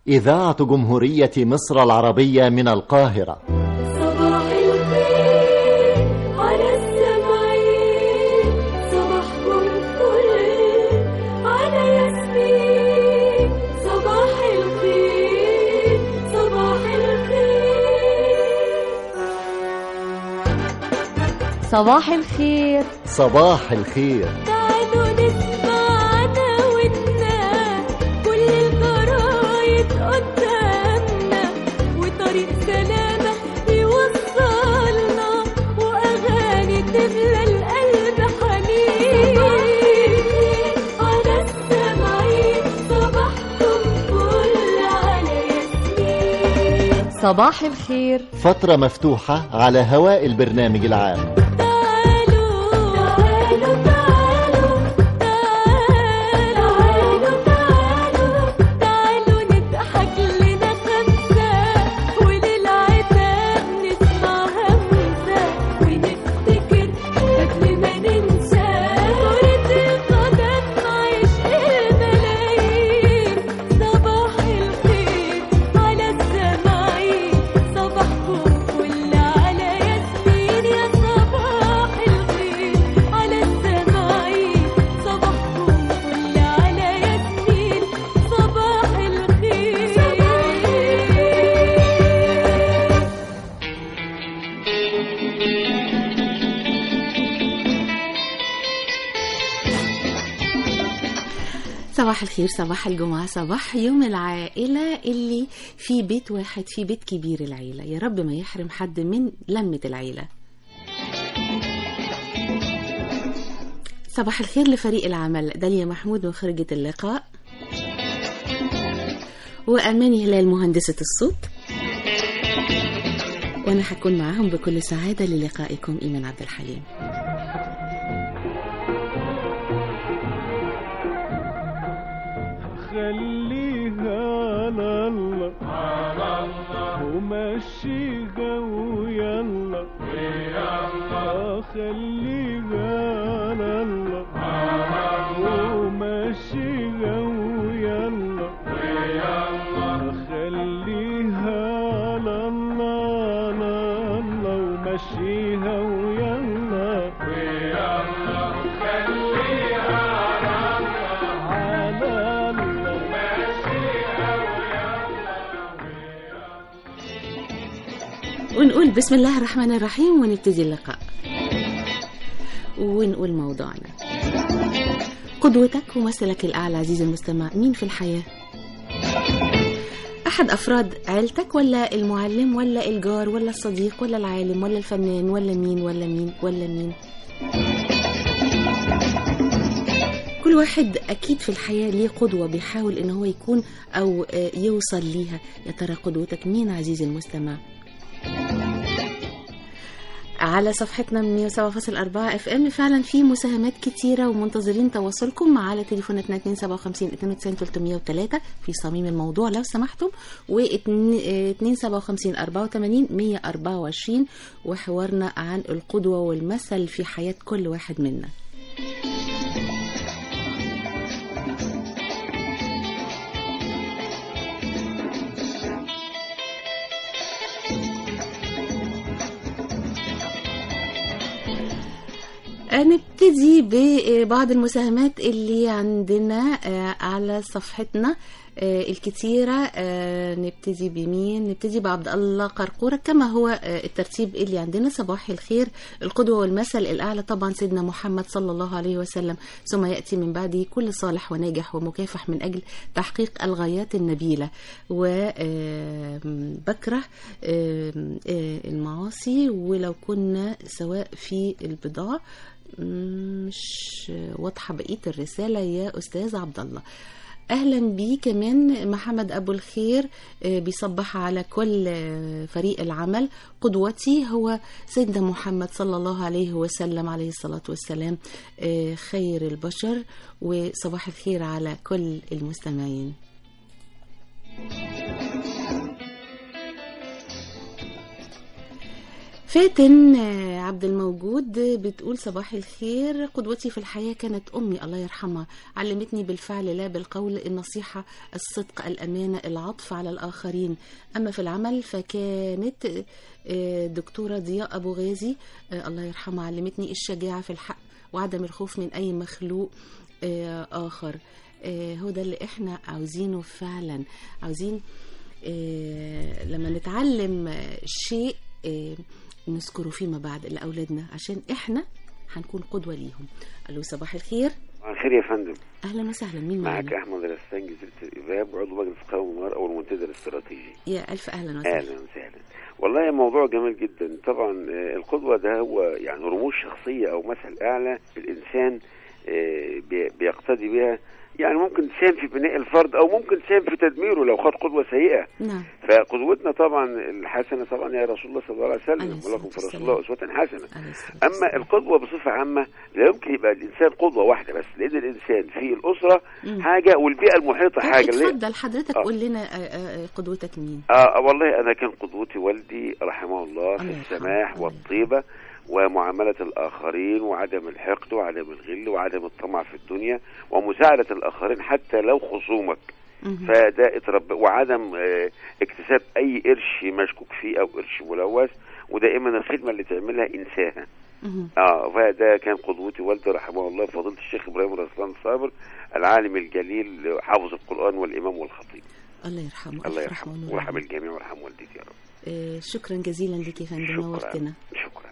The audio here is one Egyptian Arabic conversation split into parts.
إذاعة جمهورية مصر العربية من القاهرة صباح الخير على السمعين صباحكم فل على ياسمين صباح الخير صباح الخير صباح الخير صباح الخير تعالوا نسمع عناويننا كل الجرايد قدامنا وطريق سلامة يوصلنا وأغاني تملى القلب حنين على السمعين صباحكم فل على ياسمين صباح الخير فترة مفتوحة على هواء البرنامج العام تعالوا تعالوا تعالوا تعالوا تعالوا تعالوا نضحك لنا خمسة وللعتاب نسمع همسة ونفتكر قبل ما ننسى كرة القدم عشق الملايين صباح الخير على السماعين صباحكم فل على ياسمين يا صباح الخير على السماعين صباحكم فل على ياسمين صباح الخير صباح الخير صباح الجمعة صباح يوم العائلة اللي في بيت واحد في بيت كبير العيلة يا رب ما يحرم حد من لمة العيلة صباح الخير لفريق العمل داليا محمود مخرجة اللقاء وأماني هلال مهندسة الصوت وأنا هكون معاهم بكل سعادة للقائكم إيمان عبد الحليم خليها على الله على الله ومشيها ويلا ويلا خليها على الله على الله ومشيها ويلا ويلا خليها على الله على الله ومشيها ويلا ويلا خليها على الله ونقول بسم الله الرحمن الرحيم ونبتدي اللقاء ونقول موضوعنا قدوتك ومثلك الأعلى عزيزي المستمع مين في الحياة؟ أحد أفراد عيلتك ولا المعلم ولا الجار ولا الصديق ولا العالم ولا الفنان ولا مين ولا مين ولا مين كل واحد أكيد في الحياة ليه قدوة بيحاول إن هو يكون أو آه، يوصل ليها يا ترى قدوتك مين عزيزي المستمع؟ على صفحتنا من 107.4 اف ام فعلا في مساهمات كتيره ومنتظرين تواصلكم على تليفوناتنا 257 92 303 في صميم الموضوع لو سمحتم و 257 84 124 وحوارنا عن القدوه والمثل في حياه كل واحد منا نبتدي ببعض المساهمات اللي عندنا آه، على صفحتنا آه، الكتيرة آه، نبتدي بمين نبتدي بعبد الله قرقورة كما هو آه، الترتيب اللي عندنا صباح الخير القدوة والمثل الأعلى طبعا سيدنا محمد صلى الله عليه وسلم ثم يأتي من بعده كل صالح وناجح ومكافح من أجل تحقيق الغايات النبيلة وبكره المعاصي ولو كنا سواء في البضاعة مش واضحة بقية الرسالة يا أستاذ عبد الله اهلا بيه كمان محمد ابو الخير آه، بيصبح على كل آه، فريق العمل قدوتي هو سيدنا محمد صلى الله عليه وسلم عليه الصلاه والسلام آه، خير البشر وصباح الخير على كل المستمعين فاتن آه، عبد الموجود بتقول صباح الخير قدوتي في الحياة كانت أمي الله يرحمها علمتني بالفعل لا بالقول النصيحة الصدق الأمانة العطف على الآخرين أما في العمل فكانت آه، دكتورة ضياء أبو غازي آه، الله يرحمها علمتني الشجاعة في الحق وعدم الخوف من أي مخلوق آه، آخر آه، هو ده اللي احنا عاوزينه فعلا عاوزين آه، لما نتعلم آه، شيء آه، نذكره فيما بعد لأولادنا عشان احنا هنكون قدوة ليهم ألو صباح الخير خير يا فندم أهلا وسهلا مين معك معانا احمد الرسان جزيره الاباب وعضو مجلس قوم المراه والمنتدى الاستراتيجي يا ألف أهلا وسهلا اهلا وسهلا والله موضوع جميل جدا طبعا آه، القدوه ده هو يعني رموز شخصيه او مثل اعلى الانسان آه، بي- بيقتدي بها يعني ممكن تساهم في بناء الفرد او ممكن تساهم في تدميره لو خد قدوه سيئه نعم فقدوتنا طبعا الحسنه طبعا يا رسول الله صلى الله عليه عليه وسلم الصلاة ولكم في رسول والسلام. الله اسوه حسنه عليه الصلاة اما والسلام. القدوه بصفه عامه لا يمكن يبقى الانسان قدوه واحده بس لان الانسان في الاسره مم. حاجه والبيئه المحيطه طيب حاجه اللي- اتفضل حضرتك آه. قول لنا آه، آه، آه، قدوتك مين آه والله أنا كان قدوتي والدي رحمه الله في الله يرحمه. السماح الله والطيبة ومعاملة الآخرين وعدم الحقد وعدم الغل وعدم الطمع في الدنيا ومساعدة الآخرين حتى لو خصومك مهم. فده اتربى وعدم آه، اكتساب أي قرش مشكوك فيه أو قرش ملوث ودائما الخدمة اللي تعملها انساها مهم. اه فده كان قدوتي والدي رحمه الله فضيلة الشيخ إبراهيم رسلان صابر العالم الجليل حافظ القرآن والإمام والخطيب الله يرحمه الله ألف رحمة يرحمه ونور ويرحم عليه. الجميع ويرحم والدتي يا رب آه، شكرا جزيلا لك يا فندم شكرا نورتنا شكرا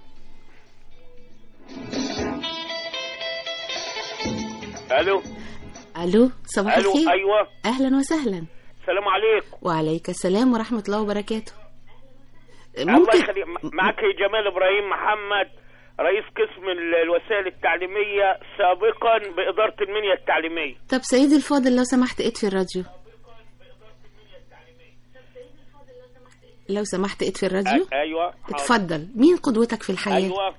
الو الو صباح الو الخير ايوه اهلا وسهلا السلام عليكم وعليك السلام ورحمه الله وبركاته الله ممكن يخليك م- معك جمال ابراهيم محمد رئيس قسم ال- الوسائل التعليميه سابقا باداره المنيا التعليميه طب سيدي الفاضل لو سمحت اطفي الراديو لو سمحت اطفي الراديو أ- ايوه حاضر. اتفضل مين قدوتك في الحياه ايوه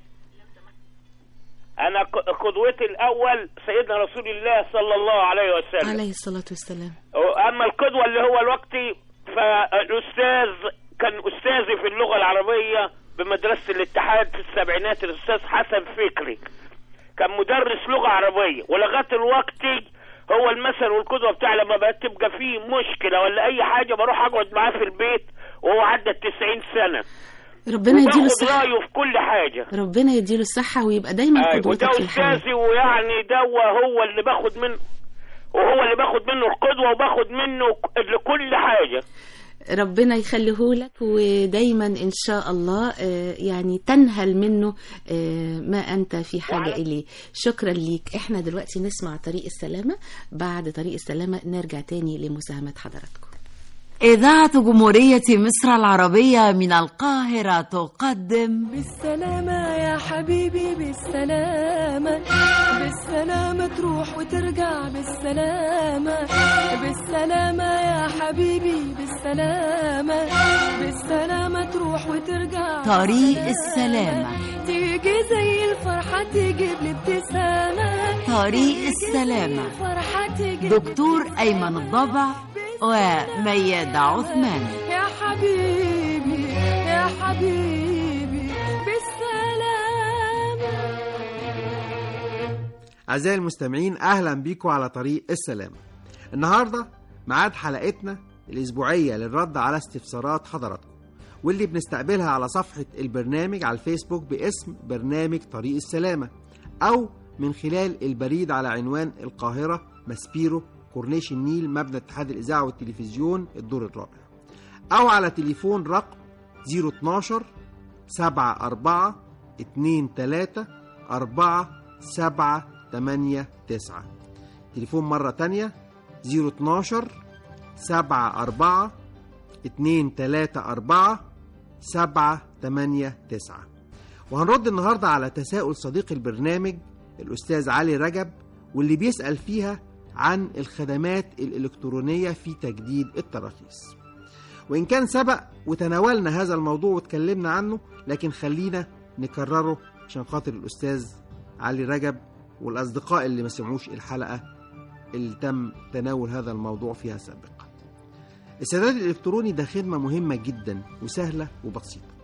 انا ق- قدوتي الاول سيدنا رسول الله صلى الله عليه وسلم عليه الصلاه والسلام اما القدوه اللي هو الوقتي فالاستاذ كان استاذي في اللغه العربيه بمدرسه الاتحاد في السبعينات الاستاذ حسن فكري كان مدرس لغه عربيه ولغايه الوقت هو المثل والقدوه بتاعي لما بقت تبقى فيه مشكله ولا اي حاجه بروح اقعد معاه في البيت وهو عدى ال 90 سنه ربنا يديله وباخد الصحه رايه في كل حاجه ربنا يديله الصحه ويبقى دايما أيوة، وده قدوتك في الحياه استاذي ويعني ده هو اللي باخد منه وهو اللي باخد منه القدوه وباخد منه ك- لكل حاجه ربنا يخليه لك ودايما ان شاء الله آه، يعني تنهل منه آه، ما انت في حاجه وعلى- اليه شكرا ليك احنا دلوقتي نسمع طريق السلامه بعد طريق السلامه نرجع تاني لمساهمه حضراتكم إذاعة جمهورية مصر العربية من القاهرة تقدم بالسلامة يا حبيبي بالسلامة بالسلامة تروح وترجع بالسلامة بالسلامة يا حبيبي بالسلامة بالسلامة تروح وترجع طريق بالسلامة. السلامة. تيجي زي الفرحة تجيب لي ابتسامة طريق تيجي السلامة. زي الفرحة تجيب دكتور أيمن الضبع وميادة عثمان يا حبيبي يا حبيبي بالسلامة أعزائي المستمعين أهلا بيكم على طريق السلامة النهاردة ميعاد حلقتنا الأسبوعية للرد على استفسارات حضراتكم واللي بنستقبلها على صفحة البرنامج على الفيسبوك باسم برنامج طريق السلامة أو من خلال البريد على عنوان القاهرة ماسبيرو كورنيش النيل مبنى اتحاد الإذاعة والتلفزيون الدور الرابع أو على تليفون رقم 012 7 4 2 3 4 7 8 9 تليفون مرة تانية 012 7 4 2 3 4 7 8 9 وهنرد النهاردة على تساؤل صديق البرنامج الأستاذ علي رجب واللي بيسأل فيها عن الخدمات الإلكترونية في تجديد التراخيص وإن كان سبق وتناولنا هذا الموضوع واتكلمنا عنه لكن خلينا نكرره عشان خاطر الأستاذ علي رجب والأصدقاء اللي ما سمعوش الحلقة اللي تم تناول هذا الموضوع فيها سابقا السداد الإلكتروني ده خدمة مهمة جدا وسهلة وبسيطة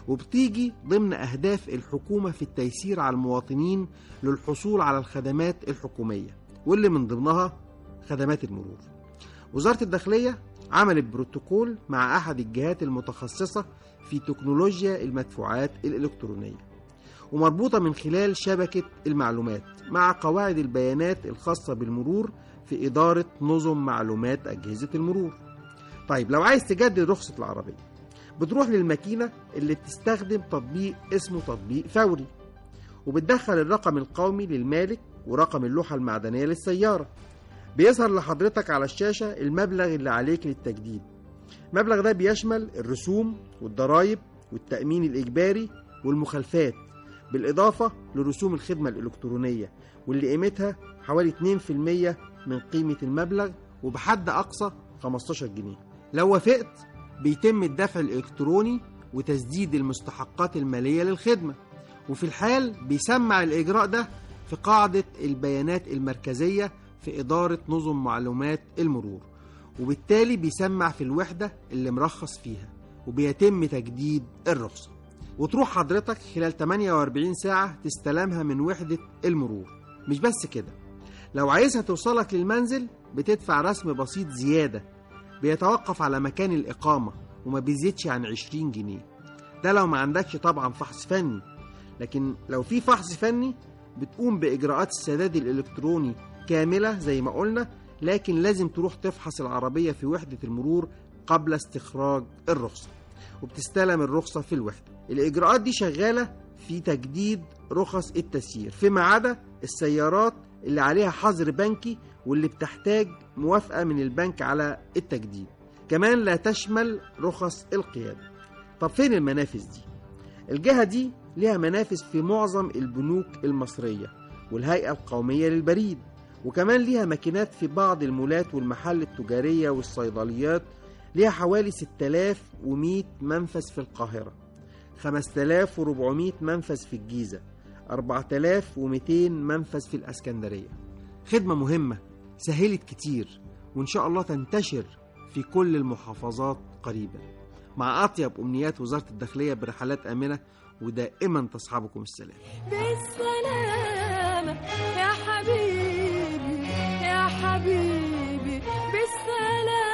وبتيجي ضمن أهداف الحكومة في التيسير على المواطنين للحصول على الخدمات الحكومية واللي من ضمنها خدمات المرور وزارة الداخلية عملت بروتوكول مع أحد الجهات المتخصصة في تكنولوجيا المدفوعات الإلكترونية ومربوطة من خلال شبكة المعلومات مع قواعد البيانات الخاصة بالمرور في إدارة نظم معلومات أجهزة المرور طيب لو عايز تجدد رخصة العربية بتروح للماكينة اللي بتستخدم تطبيق اسمه تطبيق فوري وبتدخل الرقم القومي للمالك ورقم اللوحة المعدنية للسيارة بيظهر لحضرتك على الشاشة المبلغ اللي عليك للتجديد المبلغ ده بيشمل الرسوم والضرائب والتأمين الإجباري والمخالفات بالإضافة لرسوم الخدمة الإلكترونية واللي قيمتها حوالي 2% من قيمة المبلغ وبحد أقصى 15 جنيه لو وافقت بيتم الدفع الإلكتروني وتسديد المستحقات المالية للخدمة وفي الحال بيسمع الإجراء ده في قاعدة البيانات المركزية في إدارة نظم معلومات المرور وبالتالي بيسمع في الوحدة اللي مرخص فيها وبيتم تجديد الرخصة وتروح حضرتك خلال 48 ساعة تستلمها من وحدة المرور مش بس كده لو عايزها توصلك للمنزل بتدفع رسم بسيط زيادة بيتوقف على مكان الإقامة وما بيزيدش عن 20 جنيه ده لو ما عندكش طبعا فحص فني لكن لو في فحص فني بتقوم بإجراءات السداد الإلكتروني كاملة زي ما قلنا لكن لازم تروح تفحص العربية في وحدة المرور قبل استخراج الرخصة وبتستلم الرخصة في الوحدة الإجراءات دي شغالة في تجديد رخص التسيير فيما عدا السيارات اللي عليها حظر بنكي واللي بتحتاج موافقة من البنك على التجديد كمان لا تشمل رخص القيادة طب فين المنافذ دي؟ الجهة دي ليها منافذ في معظم البنوك المصرية والهيئة القومية للبريد وكمان ليها ماكينات في بعض المولات والمحال التجارية والصيدليات ليها حوالي 6100 منفذ في القاهرة 5400 منفذ في الجيزة 4200 منفذ في الأسكندرية خدمة مهمة سهلت كتير وإن شاء الله تنتشر في كل المحافظات قريبا مع أطيب أمنيات وزارة الداخلية برحلات آمنة ودائما تصحبكم السلام بالسلامة يا حبيبي يا حبيبي بالسلامة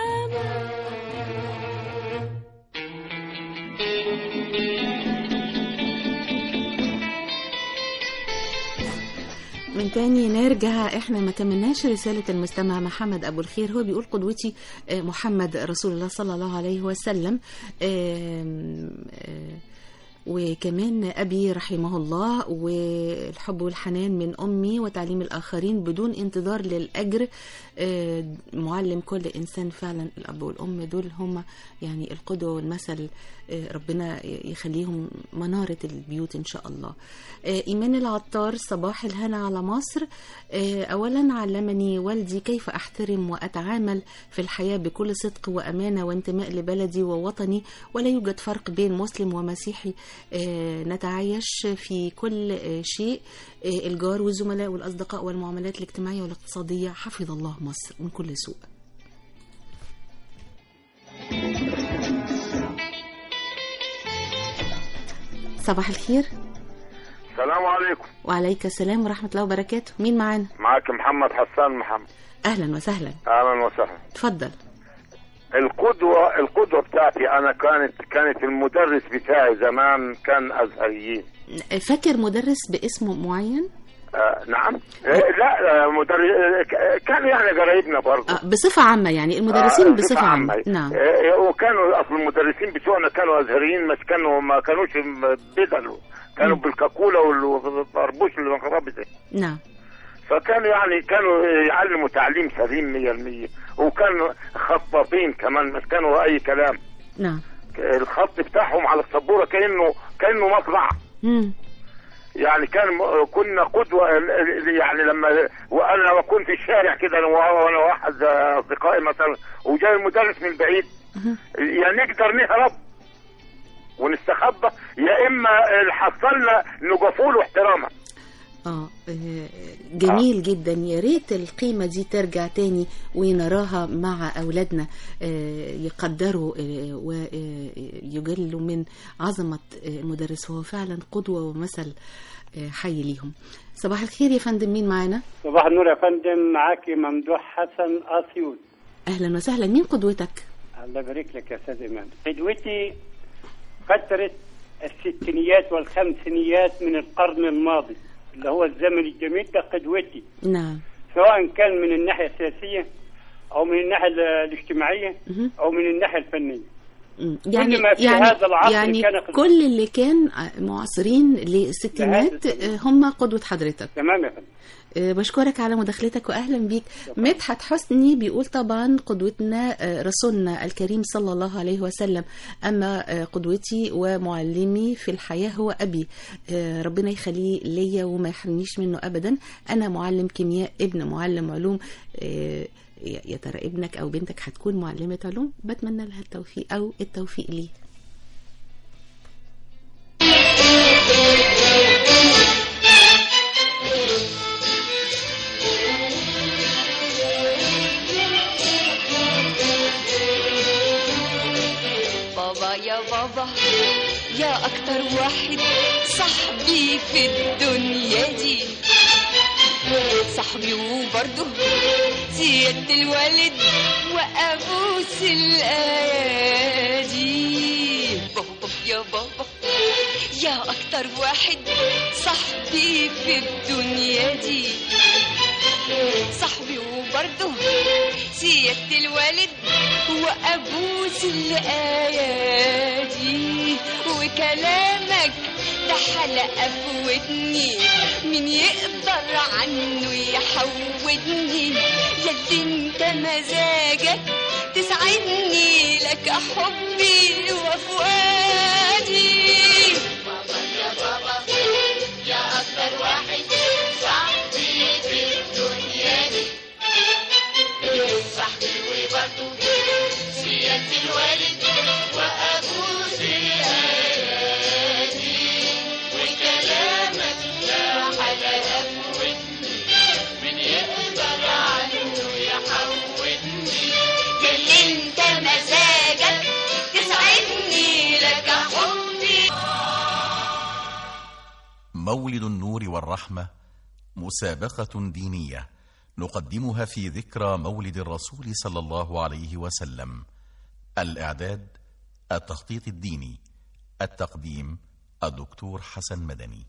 من تاني نرجع احنا ما كملناش رسالة المستمع محمد أبو الخير هو بيقول قدوتي آه، محمد رسول الله صلى الله عليه وسلم آم، آه، وكمان أبي رحمه الله والحب والحنان من أمي وتعليم الآخرين بدون انتظار للأجر آه، معلم كل إنسان فعلا الأب والأم دول هم يعني القدوة والمثل آه، ربنا يخليهم منارة البيوت إن شاء الله آه، إيمان العطار صباح الهنا على مصر آه، أولا علمني والدي كيف أحترم وأتعامل في الحياة بكل صدق وأمانة وانتماء لبلدي ووطني ولا يوجد فرق بين مسلم ومسيحي آه، نتعايش في كل آه، شيء آه، الجار والزملاء والأصدقاء والمعاملات الاجتماعية والاقتصادية حفظ الله مصر من كل سوء صباح الخير السلام عليكم وعليك السلام ورحمة الله وبركاته مين معانا معك محمد حسان محمد أهلا وسهلا اهلا وسهلا اتفضل القدوة القدوة بتاعتي انا كانت كانت المدرس بتاعي زمان كان ازهريين فاكر مدرس باسم معين آه نعم آه لا آه مدرس آه كانوا يعني قرايبنا برضه آه، بصفة عامة يعني المدرسين آه، بصفة عامة نعم آه وكانوا اصل المدرسين بتوعنا كانوا ازهريين بس كانوا ما كانوش بدل كانوا مم. بالكاكولا والطربوش اللي مخربط نعم فكانوا يعني كانوا يعلموا تعليم سليم 100% وكانوا خطاطين كمان مش كانوا اي كلام نعم الخط بتاعهم على السبوره كانه كانه مطبع مم. يعني كان م- كنا قدوه ال- ال- يعني لما وانا لما كنت في الشارع كده انا و- وانا واحد اصدقائي مثلا وجاي المدرس من بعيد يا نقدر نهرب ونستخبى يا اما اللي حصلنا نقفوا له احتراما اه آه، جميل جدا يا ريت القيمة دي ترجع تاني ونراها مع أولادنا آه، يقدروا آه، ويجلوا من عظمة آه، المدرس وهو فعلا قدوة ومثل آه، حي ليهم صباح الخير يا فندم مين معانا صباح النور يا فندم معاكي ممدوح حسن اسيوط أهلا وسهلا مين قدوتك الله يبارك لك يا استاذ امام قدوتي فتره الستينيات والخمسينيات من القرن الماضي اللي هو الزمن الجميل ده قدوتي نعم سواء كان من الناحيه السياسيه او من الناحيه ال- الاجتماعيه مهم. او من الناحيه الفنيه مم. يعني كل ما في يعني هذا العصر يعني كان قدوة. كل اللي كان معاصرين للستينات لهذا آه، هم قدوة حضرتك تمام يا فندم آه، بشكرك على مداخلتك واهلا بيك مدحت حسني بيقول طبعا قدوتنا آه، رسولنا الكريم صلى الله عليه وسلم اما آه، قدوتي ومعلمي في الحياه هو ابي آه، ربنا يخليه ليا وما يحرمنيش منه ابدا انا معلم كيمياء ابن معلم علوم آه، يا يا ترى ابنك او بنتك هتكون معلمه علوم بتمنى لها التوفيق او التوفيق ليه بابا يا بابا يا أكتر واحد صاحبي في الدنيا دي صاحبي وبرضه سيادة الوالد وأبوس الأيادي بابا يا بابا يا أكتر واحد صاحبي في الدنيا دي صاحبي وبرضه سيادة الوالد وأبوس الأيادي وكلامك ده حلقة في ودني مين يقدر عنه يحودني ياللي انت مزاجك تسعدني لك حبي وفؤادي بابا يا بابا يا أكتر واحد صاحبي في الدنيا دي صاحبي وبرضه سيادة الوالد وأبوس الأيادي وكلامك لا حلقة في ودني من يقدر عنه يحودني ياللي انت مزاجك تسعدني لك حبي مولد النور والرحمة مسابقة دينية نقدمها في ذكرى مولد الرسول صلى الله عليه وسلم الإعداد التخطيط الديني التقديم الدكتور حسن مدني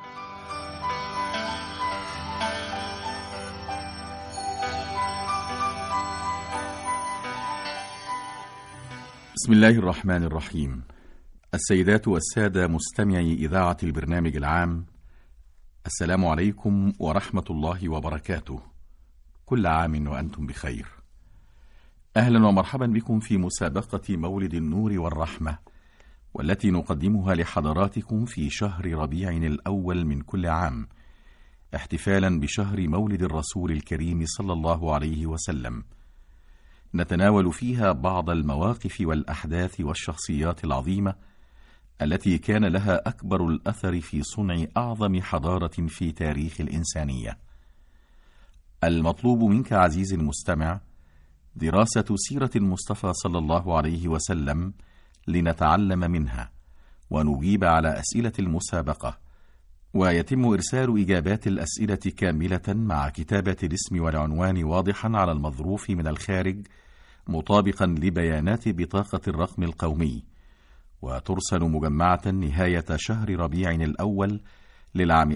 بسم الله الرحمن الرحيم السيدات والسادة مستمعي إذاعة البرنامج العام السلام عليكم ورحمة الله وبركاته كل عام وأنتم بخير أهلا ومرحبا بكم في مسابقة مولد النور والرحمة والتي نقدمها لحضراتكم في شهر ربيع الأول من كل عام احتفالا بشهر مولد الرسول الكريم صلى الله عليه وسلم نتناول فيها بعض المواقف والأحداث والشخصيات العظيمة التي كان لها أكبر الأثر في صنع أعظم حضارة في تاريخ الإنسانية. المطلوب منك عزيزي المستمع دراسة سيرة المصطفى صلى الله عليه وسلم لنتعلم منها ونجيب على أسئلة المسابقة ويتم إرسال إجابات الأسئلة كاملة مع كتابة الاسم والعنوان واضحا على المظروف من الخارج مطابقا لبيانات بطاقة الرقم القومي وترسل مجمعة نهاية شهر ربيع الأول للعام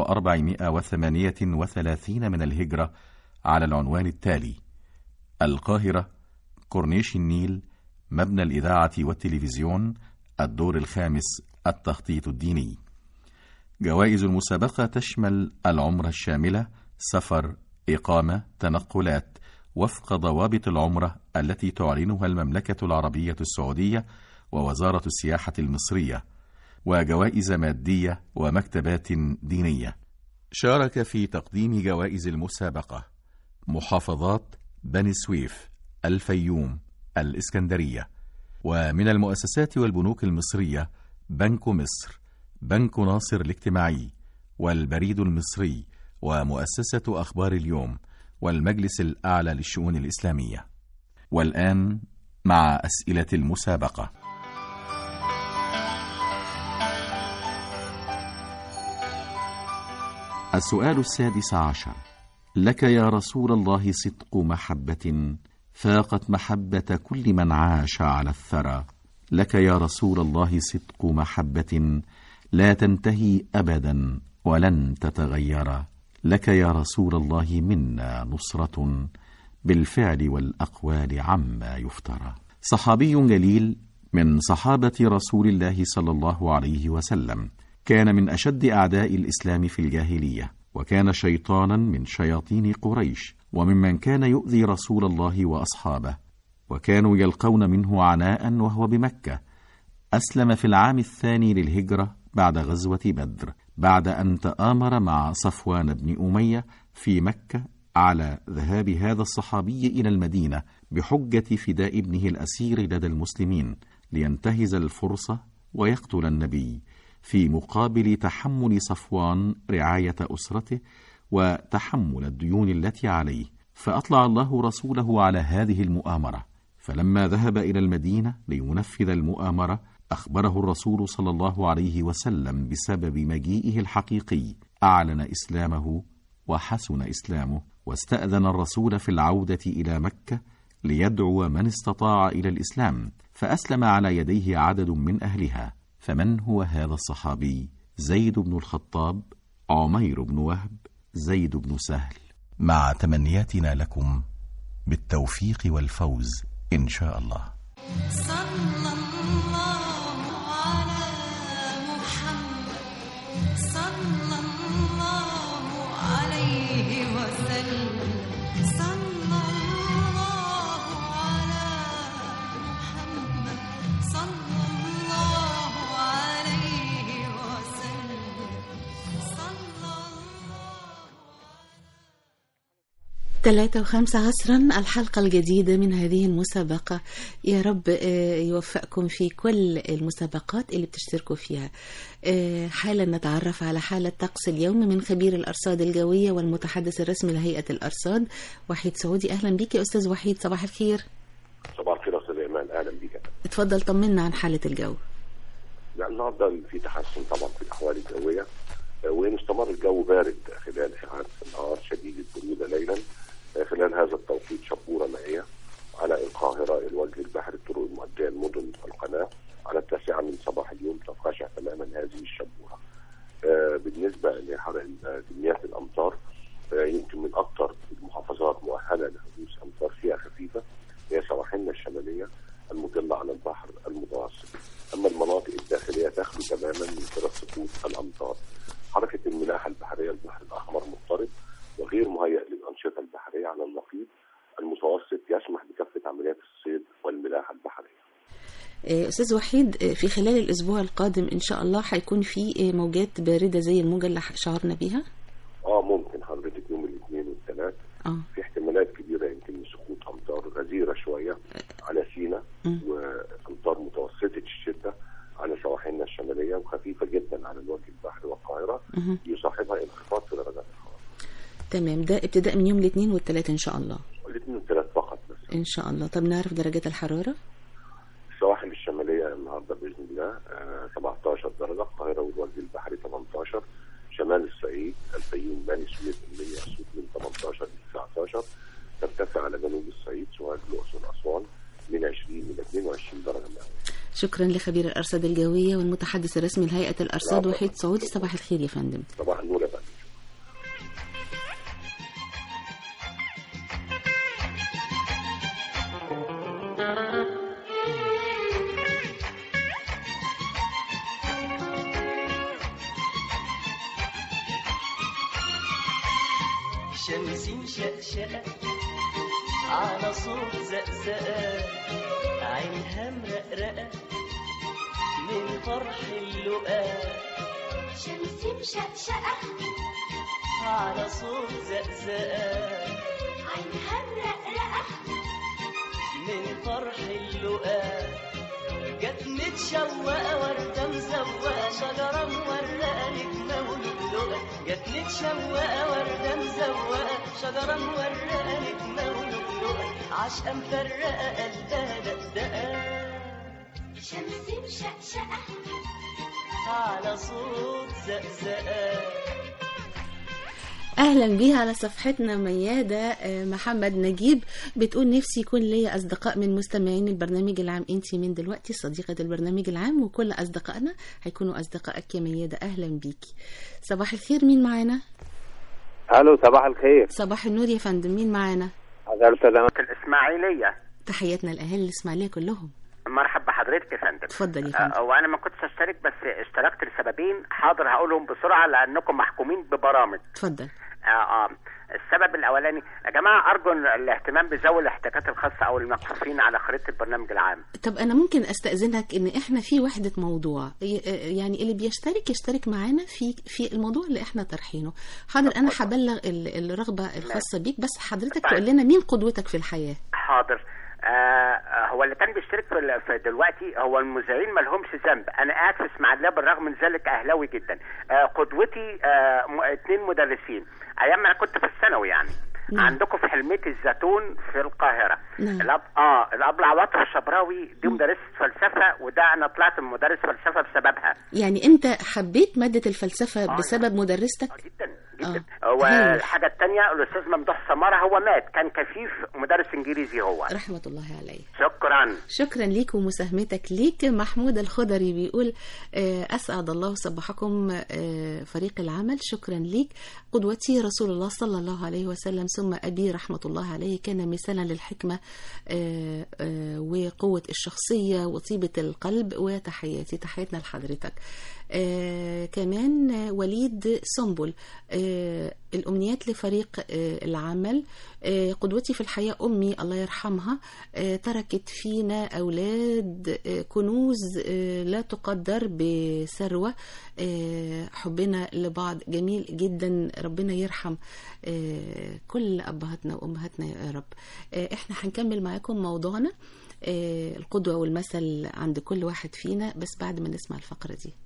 1438 من الهجرة على العنوان التالي القاهرة كورنيش النيل مبنى الإذاعة والتلفزيون الدور الخامس التخطيط الديني جوائز المسابقة تشمل العمرة الشاملة سفر إقامة تنقلات وفق ضوابط العمرة التي تعلنها المملكة العربية السعودية ووزارة السياحة المصرية وجوائز مادية ومكتبات دينية شارك في تقديم جوائز المسابقة محافظات بني سويف الفيوم الإسكندرية ومن المؤسسات والبنوك المصرية بنك مصر بنك ناصر الاجتماعي والبريد المصري ومؤسسة أخبار اليوم والمجلس الأعلى للشؤون الإسلامية والآن مع أسئلة المسابقة السؤال السادس عشر لك يا رسول الله صدق محبة فاقت محبة كل من عاش على الثرى لك يا رسول الله صدق محبة لا تنتهي أبدا ولن تتغير لك يا رسول الله منا نصرة بالفعل والأقوال عما يفترى صحابي جليل من صحابة رسول الله صلى الله عليه وسلم كان من أشد أعداء الإسلام في الجاهلية وكان شيطانا من شياطين قريش وممن كان يؤذي رسول الله وأصحابه وكانوا يلقون منه عناء وهو بمكة أسلم في العام الثاني للهجرة بعد غزوة بدر بعد أن تآمر مع صفوان بن أمية في مكة على ذهاب هذا الصحابي إلى المدينة بحجة فداء ابنه الأسير لدى المسلمين لينتهز الفرصة ويقتل النبي في مقابل تحمل صفوان رعاية أسرته وتحمل الديون التي عليه فأطلع الله رسوله على هذه المؤامرة فلما ذهب إلى المدينة لينفذ المؤامرة أخبره الرسول صلى الله عليه وسلم بسبب مجيئه الحقيقي أعلن إسلامه وحسن إسلامه واستأذن الرسول في العودة إلى مكة ليدعو من استطاع إلى الإسلام فأسلم على يديه عدد من أهلها فمن هو هذا الصحابي زيد بن الخطاب عمير بن وهب زيد بن سهل مع تمنياتنا لكم بالتوفيق والفوز إن شاء الله صلى الله على محمد صلى الله عليه وسلم صلى الله على محمد صلى الله عليه وسلم صلى ثلاثة وخمسة عصرا الحلقة الجديدة من هذه المسابقة يا رب آه، يوفقكم في كل المسابقات اللي بتشتركوا فيها آه، حالا نتعرف على حالة طقس اليوم من خبير الأرصاد الجوية والمتحدث الرسمي لهيئة الأرصاد وحيد سعودي أهلا بيك يا أستاذ وحيد صباح الخير صباح الخير يا استاذ ايمان اهلا بيك اتفضل طمنا عن حالة الجو لا النهارده في تحسن طبعا في الاحوال الجويه آه، وان استمر الجو بارد خلال ساعات النهار شديد البروده ليلا آه، خلال هذا التوقيت شبوره مائيه على القاهره الوجه البحري الطرق المؤديه لمدن القناه على التاسعه من صباح اليوم تنخشع تماما هذه الشبوره. آه، بالنسبه لحرق كميات الامطار آه، يمكن من اكثر المحافظات مؤهله لحدوث امطار فيها خفيفه هي سواحلنا الشماليه المطله على البحر المتوسط. اما المناطق الداخليه تخلو تماما من فرص سقوط الامطار. حركه الملاحه البحريه البحر الاحمر مضطرب وغير مهيئ للانشطه البحريه على النقيض المتوسط يسمح بكافه عمليات الصيد والملاحه البحريه. آه، أستاذ وحيد آه، في خلال الأسبوع القادم إن شاء الله هيكون في آه، موجات باردة زي الموجة اللي شعرنا بيها اه ممكن حضرتك يوم الاثنين والثلاث اه في احتمالات كبيره يمكن لسقوط امطار غزيره شويه على سيناء مم. وامطار متوسطه الشده على سواحلنا الشماليه وخفيفه جدا على الوجه البحري والقاهره مهم. يصاحبها انخفاض في درجات الحراره. تمام ده ابتداء من يوم الاثنين والثلاث إن شاء الله الاثنين والثلاث فقط بس. إن شاء الله طب نعرف درجات الحرارة السواحل الشماليه النهارده باذن الله آه 17 درجه القاهره والوجه البحري 18 شمال الصعيد الفيوم بني سويف المنيا اسيوط من 18 ل 19 ترتفع على جنوب الصعيد سوهاج الاقصر اسوان من 20 الى 22 درجه مئويه. شكرا لخبير الأرصاد الجوية والمتحدث الرسمي لهيئة الأرصاد وحيد سعودي صباح الخير يا فندم صباح النور يا فندم. شمس شقشقة على صوت زقزقة عينها مرقرقة من فرح اللقاء شمس مشقشقة على صوت زقزقة عينها مرقرقة من فرح اللقاء جت متشوقة وردة مزوقة شجرة مورقة نجمة ولؤلؤة متشوقة وردة مزوقة شجرة مورقة نجمة ولؤلؤة عشقة مفرقة قلبها دقدقة شمس مشقشقة على صوت زقزقة اهلا بيها على صفحتنا ميادة آه، محمد نجيب بتقول نفسي يكون ليا اصدقاء من مستمعين البرنامج العام انتي من دلوقتي صديقة البرنامج العام وكل اصدقائنا هيكونوا اصدقائك يا ميادة اهلا بيكي صباح الخير مين معانا الو صباح الخير صباح النور يا فندم مين معانا حضرت سلامات الاسماعيليه تحياتنا لاهالي الاسماعيليه كلهم مرحب بحضرتك يا فندم اتفضل يا فندم آه، وانا ما كنتش اشترك بس اشتركت لسببين حاضر هقولهم بسرعه لانكم محكومين ببرامج اتفضل اه اه السبب الاولاني يا جماعه ارجو الاهتمام بذوي الاحتياجات الخاصه او المكفوفين على خريطه البرنامج العام طب انا ممكن استاذنك ان احنا في وحده موضوع ي- يعني اللي بيشترك يشترك معانا في في الموضوع اللي احنا طرحينه حاضر انا هبلغ ال- الرغبه الخاصه بيك بس حضرتك تقول لنا مين قدوتك في الحياه حاضر آه آه، هو اللي كان بيشترك في, ال- في دلوقتي هو المذيعين ما لهمش ذنب انا قاعد في اسماعيليه بالرغم من ذلك اهلاوي جدا آه قدوتي آه م- اتنين مدرسين ايام ما انا كنت في الثانوي يعني نعم. عندكم في حلمية الزيتون في القاهرة نعم. الأب اه الأب العواطف الشبراوي دي مدرسة فلسفة وده أنا طلعت مدرس فلسفة بسببها يعني انت حبيت ماده الفلسفه بسبب مدرستك جدا جدا والحاجة التانية الأستاذ ممدوح سمارة هو مات كان كفيف مدرس إنجليزي هو رحمه الله عليه شكرا شكرا ليك ومساهمتك ليك محمود الخضري بيقول آه، أسعد الله صباحكم آه، فريق العمل شكرا ليك قدوتي رسول الله صلى الله عليه وسلم ثم أبي رحمة الله عليه كان مثالا للحكمة آه، آه، وقوة الشخصية وطيبة القلب وتحياتي تحياتنا لحضرتك آه كمان آه، وليد سنبل آه الأمنيات لفريق آه العمل آه قدوتي في الحياة أمي الله يرحمها آه تركت فينا أولاد آه كنوز آه لا تقدر بثروة آه حبنا لبعض جميل جدا ربنا يرحم آه كل أبهاتنا وأمهاتنا يا رب آه احنا هنكمل معاكم موضوعنا آه القدوة والمثل عند كل واحد فينا بس بعد ما نسمع الفقرة دي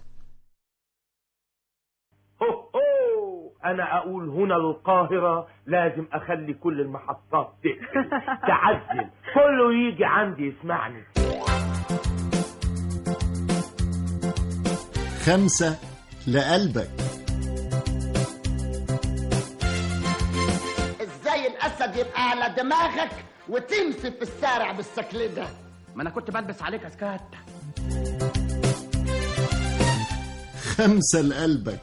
هو انا اقول هنا القاهرة لازم اخلي كل المحطات تقفل تعزل كله يجي عندي يسمعني خمسة لقلبك ازاي الاسد يبقى على دماغك وتمشي في الشارع بالشكل ده ما انا كنت بلبس عليك اسكات خمسة لقلبك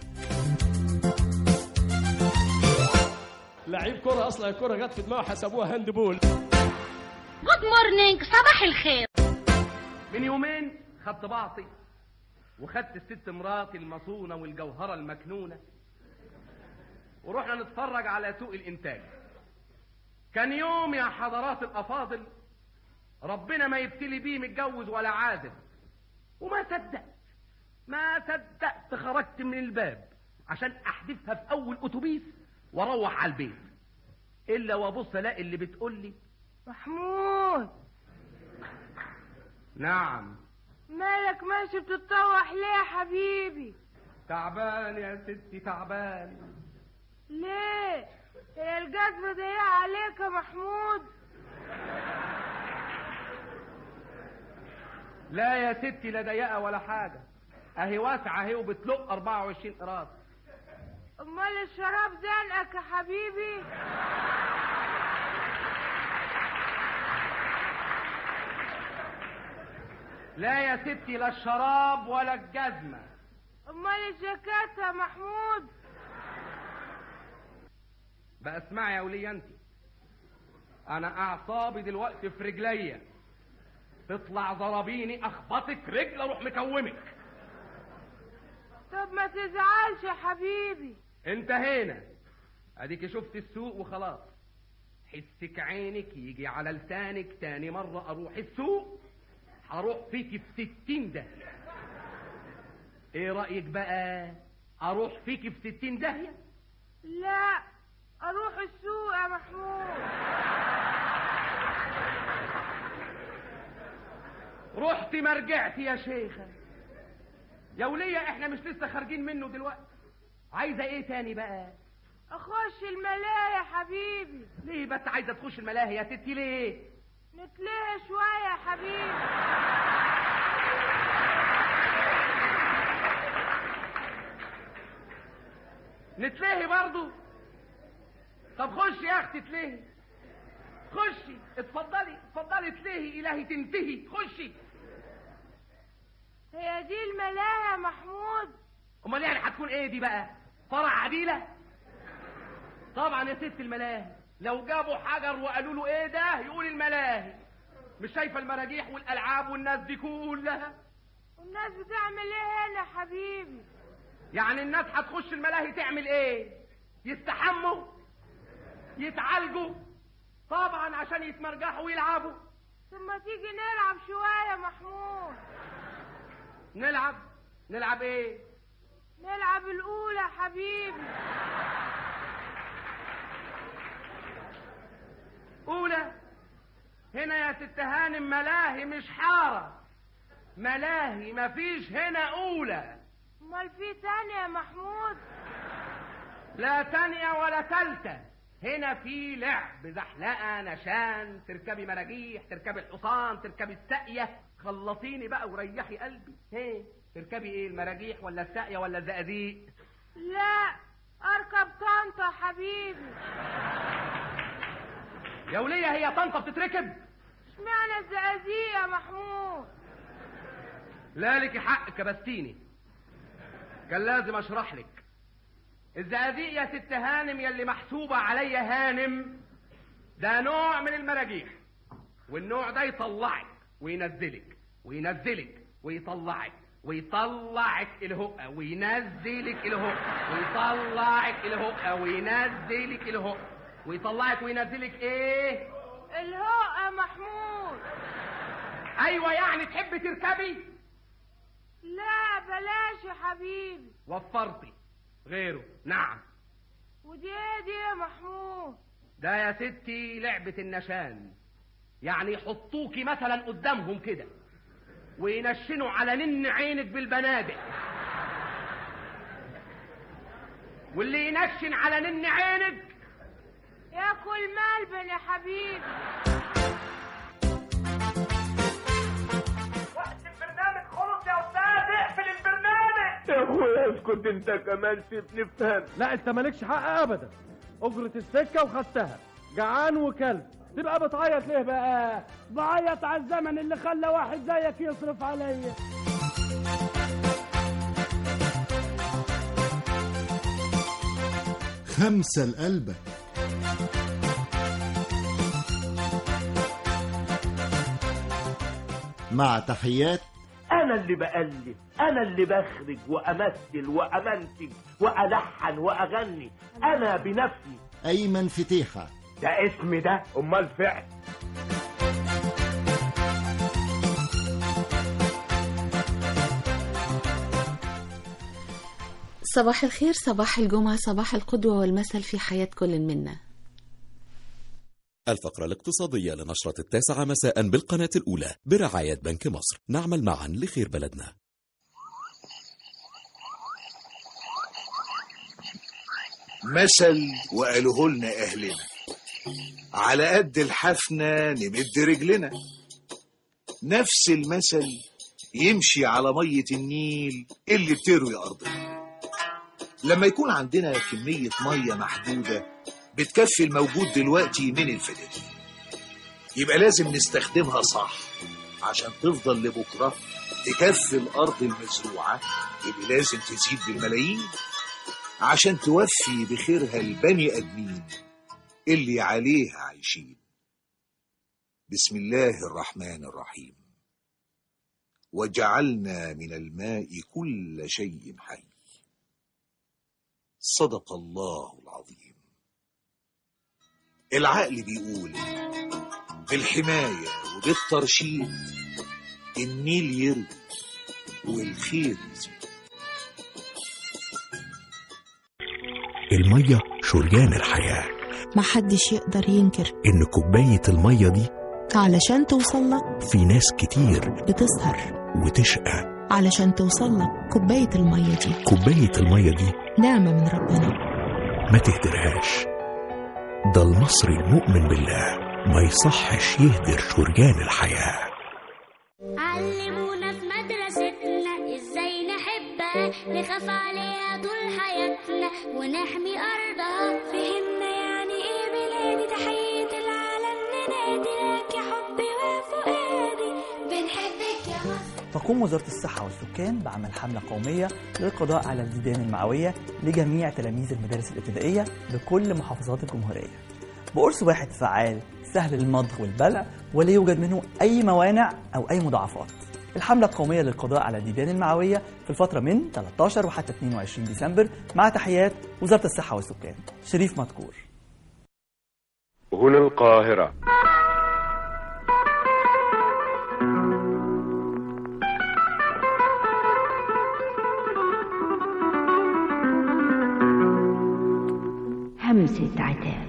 لعيب كرة اصلا الكرة جت في دماغه حسبوها هاند بول جود مورنينج صباح الخير من يومين خدت بعضي وخدت الست مراتي المصونة والجوهرة المكنونة ورحنا نتفرج على سوق الإنتاج كان يوم يا حضرات الأفاضل ربنا ما يبتلي بيه متجوز ولا عازب وما صدقت ما صدقت خرجت من الباب عشان أحدفها في أول أتوبيس وأروح على البيت إلا وأبص ألاقي اللي بتقول لي محمود نعم مالك ماشي بتتطوح ليه يا حبيبي تعبان يا ستي تعبان ليه هي الجزمة ضيقة عليك يا محمود لا يا ستي لا ضيقه ولا حاجه اهي واسعه اهي وبتلق 24 قراط امال الشراب زنقك يا حبيبي لا يا ستي لا الشراب ولا الجزمه امال الجاكيت يا محمود بقى اسمعي يا وليه انت انا اعصابي دلوقتي في رجليا تطلع ضربيني اخبطك رجل اروح مكومك طب ما تزعلش يا حبيبي انتهينا اديك شفت السوق وخلاص حسك عينك يجي على لسانك تاني مرة اروح السوق هروح فيك في ستين داهية ايه رأيك بقى اروح فيك في ستين داهية لا اروح السوق يا محمود رحت ما رجعت يا شيخة يا ولية احنا مش لسه خارجين منه دلوقتي عايزه ايه تاني بقى اخش الملاهي يا حبيبي ليه بس عايزه تخش الملاهي يا ستي ليه نتلهي شويه يا حبيبي نتلهي برضو طب خشي يا اختي تلهي خشي اتفضلي اتفضلي تلهي الهي تنتهي خشي هي دي الملاهي يا محمود امال يعني هتكون ايه دي بقى فرع عديله طبعا يا ست الملاهي لو جابوا حجر وقالوا له ايه ده يقول الملاهي مش شايفه المراجيح والالعاب والناس دي كلها والناس بتعمل ايه هنا يا حبيبي يعني الناس هتخش الملاهي تعمل ايه يستحموا يتعالجوا طبعا عشان يتمرجحوا ويلعبوا ثم تيجي نلعب شويه يا محمود نلعب نلعب ايه نلعب الاولى يا حبيبي اولى هنا يا ست هانم ملاهي مش حاره ملاهي مفيش هنا اولى امال في تانية يا محمود لا تانية ولا تالتة هنا في لعب زحلقة نشان تركبي مراجيح تركبي الحصان تركبي الساقية خلصيني بقى وريحي قلبي هي تركبي ايه المراجيح ولا الساقية ولا الزقازيق لا اركب طنطا يا حبيبي يا ولية هي طنطا بتتركب اشمعنى الزقازيق يا محمود لا لك حق كبستيني كان لازم اشرح لك الزقازيق يا ست هانم يلي محسوبة عليا هانم ده نوع من المراجيح والنوع ده يطلعك وينزلك وينزلك ويطلعك ويطلعك الهقة وينزلك الهقة ويطلعك الهقة وينزلك الهقة ويطلعك وينزلك ايه الهقة يا محمود ايوه يعني تحبي تركبي لا بلاش يا حبيبي وفرتي غيره نعم ودي ايه دي يا محمود ده يا ستي لعبة النشان يعني يحطوكي مثلا قدامهم كده وينشنوا على نن عينك بالبنادق واللي ينشن على نن عينك ياكل ملبن يا حبيبي البرنامج خلص يا استاذ اقفل البرنامج يا اخويا اسكت انت كمان سيبني افهم لا انت مالكش حق ابدا اجرة السكة وخدتها جعان وكلب تبقى بتعيط ليه بقى بعيط على الزمن اللي خلى واحد زيك يصرف عليا خمسة لقلبك مع تحيات انا اللي بألف انا اللي بخرج وامثل وامنتج والحن واغني انا بنفسي أيمن فتيحة ده اسم ده امال فعل صباح الخير صباح الجمعة صباح القدوة والمثل في حياة كل منا الفقرة الاقتصادية لنشرة التاسعة مساء بالقناة الأولى برعاية بنك مصر نعمل معا لخير بلدنا مثل وقالوه لنا أهلنا على قد الحفنة نمد رجلنا نفس المثل يمشي على مية النيل اللي بتروي أرضنا لما يكون عندنا كمية مية محدودة بتكفي الموجود دلوقتي من الفدادين يبقى لازم نستخدمها صح عشان تفضل لبكرة تكفي الأرض المزروعة اللي لازم تزيد بالملايين عشان توفي بخيرها البني آدمين اللي عليها عايشين بسم الله الرحمن الرحيم وجعلنا من الماء كل شيء حي صدق الله العظيم العقل بيقول بالحماية وبالترشيد النيل يروي والخير يزيد المية شريان الحياة محدش يقدر ينكر إن كوباية المية دي علشان توصل لك في ناس كتير بتسهر وتشقى علشان توصلك كوباية المية دي كوباية المية دي نعمة من ربنا ما تهدرهاش ده المصري المؤمن بالله ما يصحش يهدر شريان الحياة علمونا في مدرستنا ازاي نحبها نخاف عليها طول حياتنا ونحمي ارضها فهمنا يعني ايه بلادي تحية العالم ننادي لك يا حبي وفؤادي بنحبك يا مصر تقوم وزارة الصحة والسكان بعمل حملة قومية للقضاء على الديدان المعوية لجميع تلاميذ المدارس الابتدائية بكل محافظات الجمهورية بقرص واحد فعال سهل للمضغ والبلع ولا يوجد منه أي موانع أو أي مضاعفات الحملة القومية للقضاء على الديدان المعوية في الفترة من 13 وحتى 22 ديسمبر مع تحيات وزارة الصحة والسكان شريف مذكور هنا القاهرة همسة عتاب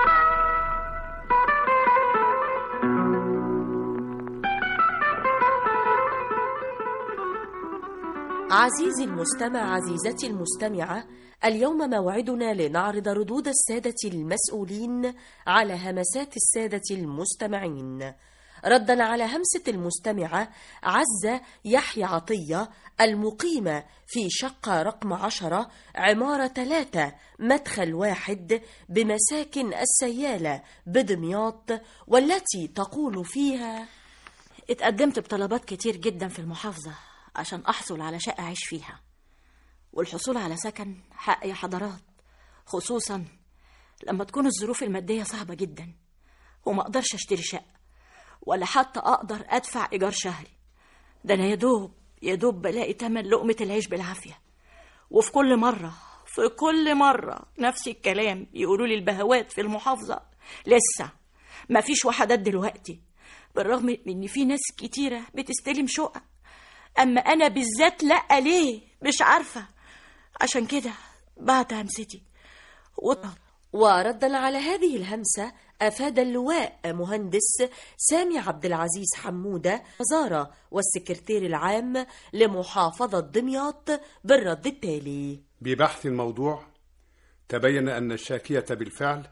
عزيزي المستمع عزيزتي المستمعة اليوم موعدنا لنعرض ردود السادة المسؤولين على همسات السادة المستمعين ردا على همسة المستمعة عزة يحيى عطية المقيمة في شقة رقم عشرة عمارة ثلاثة مدخل واحد بمساكن السيالة بدمياط والتي تقول فيها اتقدمت بطلبات كتير جدا في المحافظة عشان أحصل على شقة أعيش فيها والحصول على سكن حق يا حضرات خصوصا لما تكون الظروف المادية صعبة جدا وما أقدرش أشتري شقة ولا حتى أقدر أدفع إيجار شهري ده أنا يدوب يدوب بلاقي تمن لقمة العيش بالعافية وفي كل مرة في كل مرة نفس الكلام يقولوا لي البهوات في المحافظة لسه مفيش وحدات دلوقتي بالرغم من ان في ناس كتيرة بتستلم شقق اما انا بالذات لا ليه مش عارفة عشان كده بعت همستي و... وردا على هذه الهمسة أفاد اللواء مهندس سامي عبد العزيز حمودة وزارة والسكرتير العام لمحافظة دمياط بالرد التالي ببحث الموضوع تبين أن الشاكية بالفعل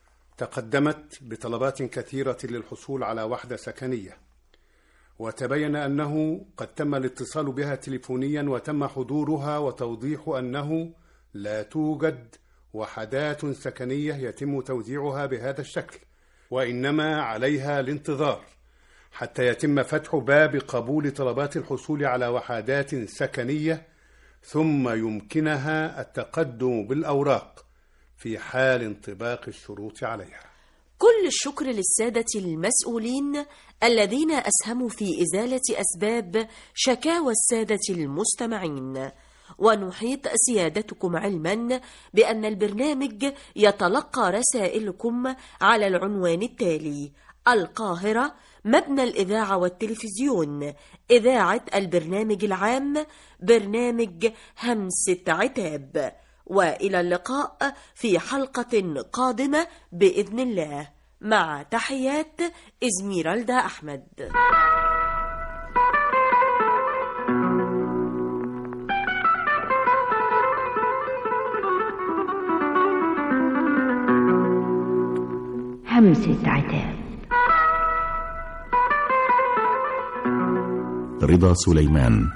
تقدمت بطلبات كثيرة للحصول على وحدة سكنية وتبين أنه قد تم الاتصال بها تليفونيا وتم حضورها وتوضيح أنه لا توجد وحدات سكنية يتم توزيعها بهذا الشكل وإنما عليها الانتظار حتى يتم فتح باب قبول طلبات الحصول على وحدات سكنية ثم يمكنها التقدم بالأوراق في حال انطباق الشروط عليها كل الشكر للسادة المسؤولين الذين أسهموا في إزالة أسباب شكاوى السادة المستمعين ونحيط سيادتكم علما بأن البرنامج يتلقى رسائلكم على العنوان التالي القاهرة مبنى الإذاعة والتلفزيون إذاعة البرنامج العام برنامج همسة عتاب والى اللقاء في حلقه قادمه باذن الله مع تحيات ازميرالدا احمد همسة عتاب رضا سليمان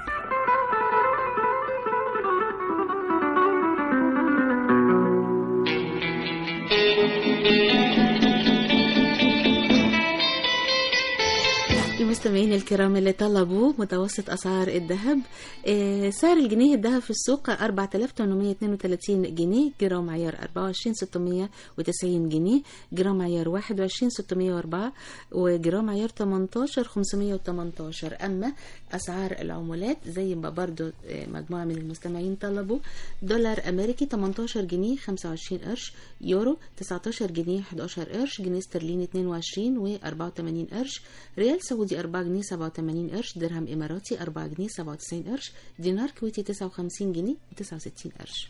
المستمعين الكرام اللي طلبوا متوسط أسعار الذهب آه، سعر الجنيه الذهب في السوق 4832 جنيه جرام عيار 24 690 جنيه جرام عيار 21 604 وجرام عيار 18 518 أما أسعار العملات زي ما برضو آه، مجموعة من المستمعين طلبوا دولار أمريكي 18 جنيه 25 قرش يورو 19 جنيه 11 قرش جنيه استرليني 22 و 84 قرش ريال سعودي 4 جنيه 87 قرش درهم إماراتي 4 جنيه 97 قرش دينار كويتي 59 جنيه 69 قرش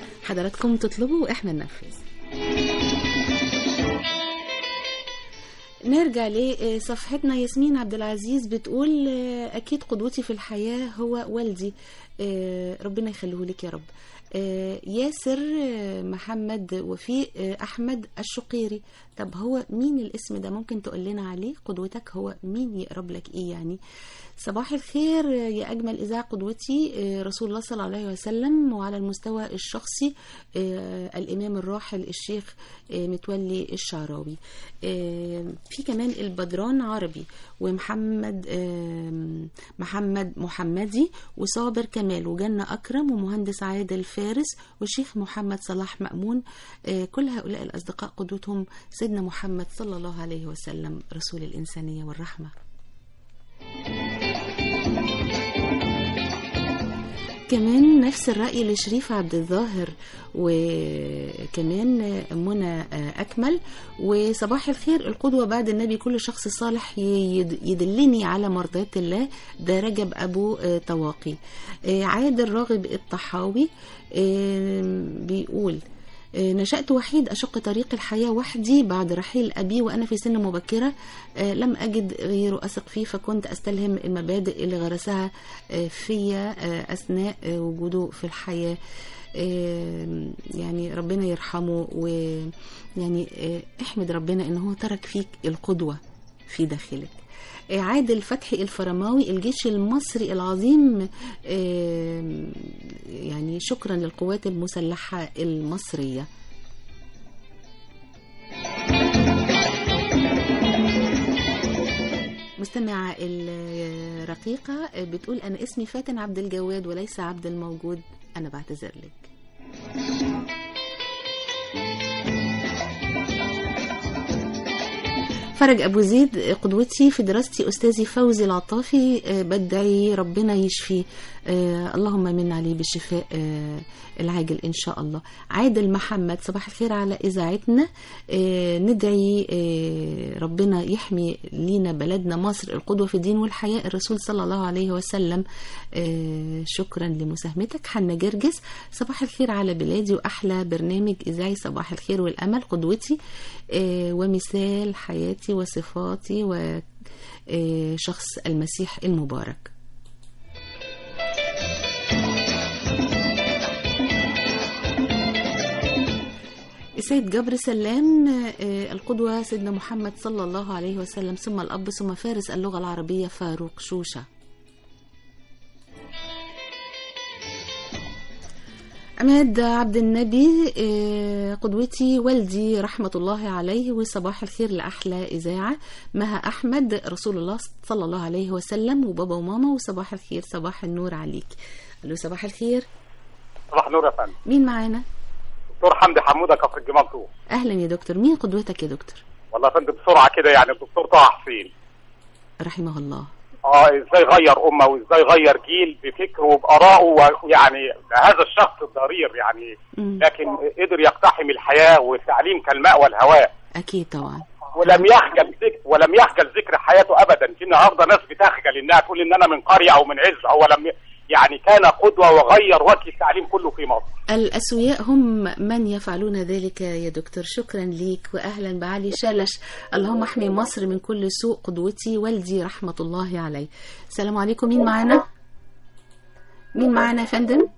حضراتكم تطلبوا وإحنا ننفذ نرجع لصفحتنا ياسمين عبد العزيز بتقول آه، اكيد قدوتي في الحياه هو والدي آه، ربنا يخليه لك يا رب آه، ياسر آه، محمد وفيق آه، احمد الشقيري طب هو مين الاسم ده ممكن تقول لنا عليه قدوتك هو مين يقرب لك ايه يعني صباح الخير آه، يا اجمل اذاعه قدوتي آه، رسول الله صلى الله عليه وسلم وعلى المستوى الشخصي آه، الامام الراحل الشيخ آه، متولي الشعراوي آه، في كمان البدران عربي ومحمد آه، محمد محمدي وصابر كمال وجنة أكرم ومهندس عادل فارس والشيخ محمد صلاح مأمون آه، كل هؤلاء الأصدقاء قدوتهم سيدنا محمد صلى الله عليه وسلم رسول الإنسانية والرحمة كمان نفس الرأي لشريف عبد الظاهر وكمان منى أكمل وصباح الخير القدوة بعد النبي كل شخص صالح يد- يدلني على مرضاة الله ده رجب أبو طواقي عادل راغب الطحاوي بيقول آه، نشأت وحيد أشق طريق الحياة وحدي بعد رحيل أبي وأنا في سن مبكرة آه، لم أجد غيره أثق فيه فكنت أستلهم المبادئ اللي غرسها آه، فيا آه، أثناء آه، وجوده في الحياة آه، يعني ربنا يرحمه ويعني آه، احمد ربنا ان هو ترك فيك القدوة في داخلك آه، عادل فتحي الفرماوي الجيش المصري العظيم آه، يعني شكرا للقوات المسلحة المصرية مستمعة الرقيقة بتقول أنا اسمي فاتن عبد الجواد وليس عبد الموجود أنا بعتذر لك فرج أبو زيد قدوتي في دراستي أستاذي فوزي العطافي آه، بدعي ربنا يشفي آه، اللهم من عليه بالشفاء آه، العاجل إن شاء الله عادل محمد صباح الخير على إذاعتنا آه، ندعي آه، ربنا يحمي لينا بلدنا مصر القدوة في الدين والحياة الرسول صلى الله عليه وسلم آه، شكرا لمساهمتك حنا جرجس صباح الخير على بلادي وأحلى برنامج إذاعي صباح الخير والأمل قدوتي آه، ومثال حياتي وصفاتي وشخص المسيح المبارك السيد جبر سلام آه، القدوة سيدنا محمد صلى الله عليه وسلم ثم الأب ثم فارس اللغة العربية فاروق شوشة عماد عبد النبي آه، قدوتي والدي رحمة الله عليه وصباح الخير لأحلى إذاعة مها أحمد رسول الله صلى الله عليه وسلم وبابا وماما وصباح الخير صباح النور عليك ألو صباح الخير صباح النور يا فندم مين معانا دكتور حمدي حموده كفر الجمال طوق أهلا يا دكتور مين قدوتك يا دكتور والله يا فندم بسرعه كده يعني الدكتور طه حسين رحمه الله اه ازاي غير امه وازاي غير جيل بفكره وبارائه ويعني هذا الشخص الضرير يعني مم. لكن قدر يقتحم الحياه والتعليم كالماء والهواء أكيد طبعا ولم يخجل ذكر ولم يخجل ذكر حياته ابدا في النهارده ناس بتخجل انها تقول ان انا من قريه او من عز هو لم ي... يعني كان قدوه وغير وجه التعليم كله في مصر الأسوياء هم من يفعلون ذلك يا دكتور شكرا ليك وأهلا بعلي شلش اللهم احمي مصر من كل سوء قدوتي والدي رحمة الله عليه السلام عليكم مين معانا مين معانا يا فندم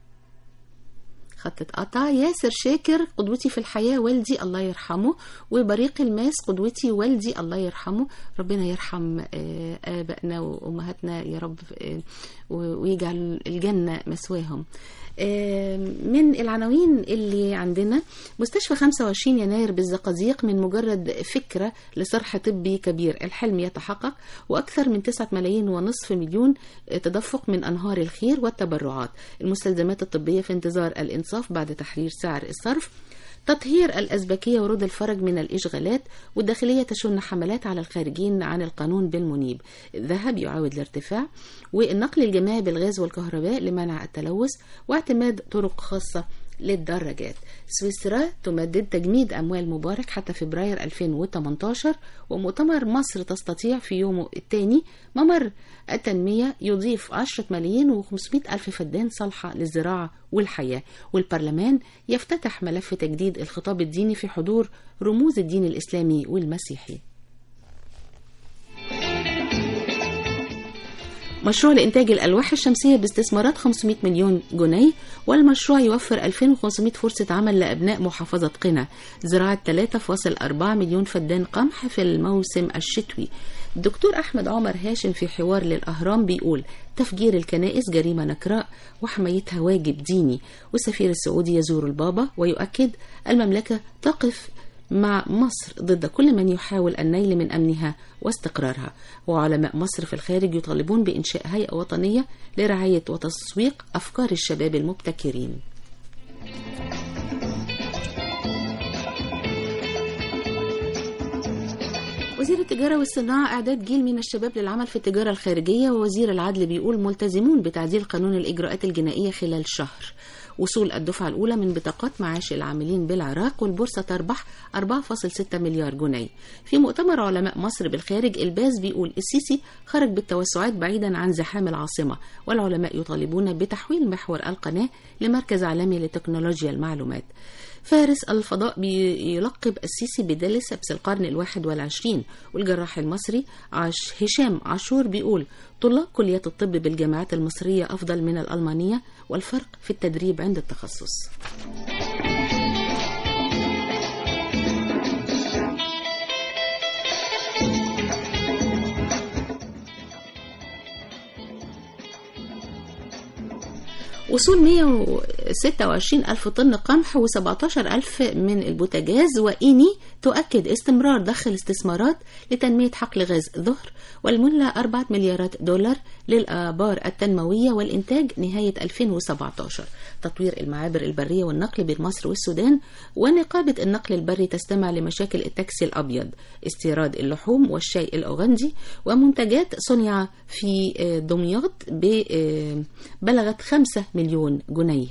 خط اتقطع ياسر شاكر قدوتي في الحياة والدي الله يرحمه وبريق الماس قدوتي والدي الله يرحمه ربنا يرحم آه، آبائنا وأمهاتنا يا رب آه، و- ويجعل الجنة مسواهم آه، من العناوين اللي عندنا مستشفى 25 يناير بالزقازيق من مجرد فكرة لصرح طبي كبير الحلم يتحقق وأكثر من 9 ملايين ونصف مليون تدفق من أنهار الخير والتبرعات المستلزمات الطبية في انتظار الإنصاف بعد تحرير سعر الصرف تطهير الأزبكية ورود الفرج من الإشغالات والداخلية تشن حملات على الخارجين عن القانون بالمنيب الذهب يعاود الارتفاع والنقل الجماعي بالغاز والكهرباء لمنع التلوث واعتماد طرق خاصة للدراجات سويسرا تمدد تجميد أموال مبارك حتى فبراير 2018 ومؤتمر مصر تستطيع في يومه الثاني ممر التنمية يضيف 10 ملايين و500 ألف فدان صالحة للزراعة والحياة والبرلمان يفتتح ملف تجديد الخطاب الديني في حضور رموز الدين الإسلامي والمسيحي مشروع لإنتاج الألواح الشمسية باستثمارات 500 مليون جنيه والمشروع يوفر 2500 فرصة عمل لأبناء محافظة قنا زراعة 3.4 مليون فدان قمح في الموسم الشتوي الدكتور أحمد عمر هاشم في حوار للأهرام بيقول تفجير الكنائس جريمة نكراء وحمايتها واجب ديني والسفير السعودي يزور البابا ويؤكد المملكة تقف مع مصر ضد كل من يحاول النيل من أمنها واستقرارها وعلماء مصر في الخارج يطالبون بإنشاء هيئة وطنية لرعاية وتسويق أفكار الشباب المبتكرين وزير التجارة والصناعة إعداد جيل من الشباب للعمل في التجارة الخارجية ووزير العدل بيقول ملتزمون بتعديل قانون الإجراءات الجنائية خلال شهر وصول الدفعة الأولى من بطاقات معاش العاملين بالعراق والبورصة تربح 4.6 مليار جنيه في مؤتمر علماء مصر بالخارج الباز بيقول السيسي خرج بالتوسعات بعيدا عن زحام العاصمة والعلماء يطالبون بتحويل محور القناة لمركز عالمي لتكنولوجيا المعلومات فارس الفضاء بيلقب السيسي بدلسبس القرن الواحد والعشرين والجراح المصري عش هشام عاشور بيقول طلاب كليات الطب بالجامعات المصرية أفضل من الألمانية والفرق في التدريب عند التخصص وصول 126 ألف طن قمح و17 ألف من البوتاجاز وإيني تؤكد استمرار ضخ الاستثمارات لتنمية حقل غاز ظهر والمنة 4 مليارات دولار للآبار التنموية والإنتاج نهاية 2017 تطوير المعابر البرية والنقل بين مصر والسودان ونقابة النقل البري تستمع لمشاكل التاكسي الأبيض استيراد اللحوم والشاي الأوغندي ومنتجات صنع في دمياط بلغت 5 مليون جنيه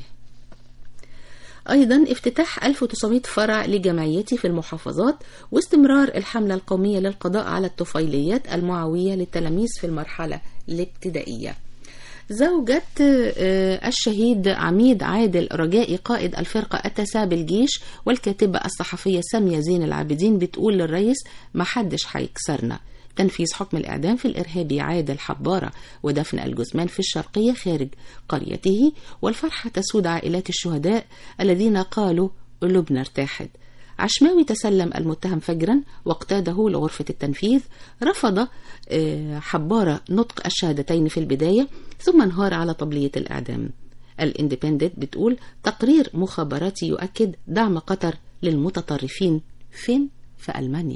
أيضا افتتاح 1900 فرع لجمعيتي في المحافظات واستمرار الحملة القومية للقضاء على الطفيليات المعوية للتلاميذ في المرحلة الابتدائية زوجة الشهيد عميد عادل رجائي قائد الفرقة التاسعة بالجيش والكاتبة الصحفية سامية زين العابدين بتقول للرئيس محدش هيكسرنا تنفيذ حكم الإعدام في الإرهابي عادل حبارة ودفن الجثمان في الشرقية خارج قريته والفرحة تسود عائلات الشهداء الذين قالوا قلوبنا ارتاحت عشماوي تسلم المتهم فجرا واقتاده لغرفة التنفيذ رفض حبارة نطق الشهادتين في البداية ثم انهار على طبلية الإعدام الاندبندنت بتقول تقرير مخابراتي يؤكد دعم قطر للمتطرفين فين؟ في ألمانيا